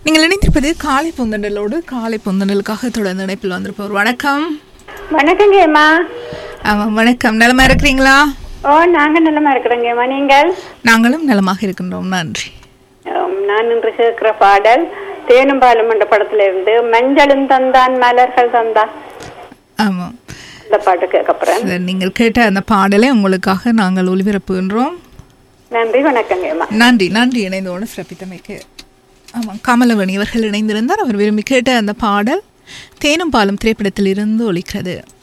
நீங்கள் இணைந்திருப்பது காலை பொந்தண்டலோடு காலை பொந்தண்டலுக்காக தொடர்ந்து இணைப்பில் வந்திருப்பவர் வணக்கம் வணக்கங்கம்மா ஆமாம் வணக்கம் நலமா இருக்கிறீங்களா ஓ நாங்க நல்லமா இருக்கிறோங்கம்மா நீங்கள் நாங்களும் நலமாக இருக்கின்றோம் நன்றி ஆம், நான் இன்று கேட்கிற பாடல் தேனும் பாலும் என்ற படத்துல இருந்து மஞ்சளும் தந்தான் மலர்கள் தந்தான் ஆமாம் இந்த பாட்டு கேட்க போறேன் சரி, நீங்கள் கேட்ட அந்த பாடலை உங்களுக்காக நாங்கள் ஒளிபரப்புகின்றோம் நன்றி வணக்கங்கம்மா நன்றி நன்றி இணைந்தோடு சிறப்பித்தமைக்கு ஆமாம் கமலவணி அவர்கள் இணைந்திருந்தார் அவர் விரும்பி கேட்ட அந்த பாடல் தேனும் பாலும் திரைப்படத்தில் இருந்து ஒலிக்கிறது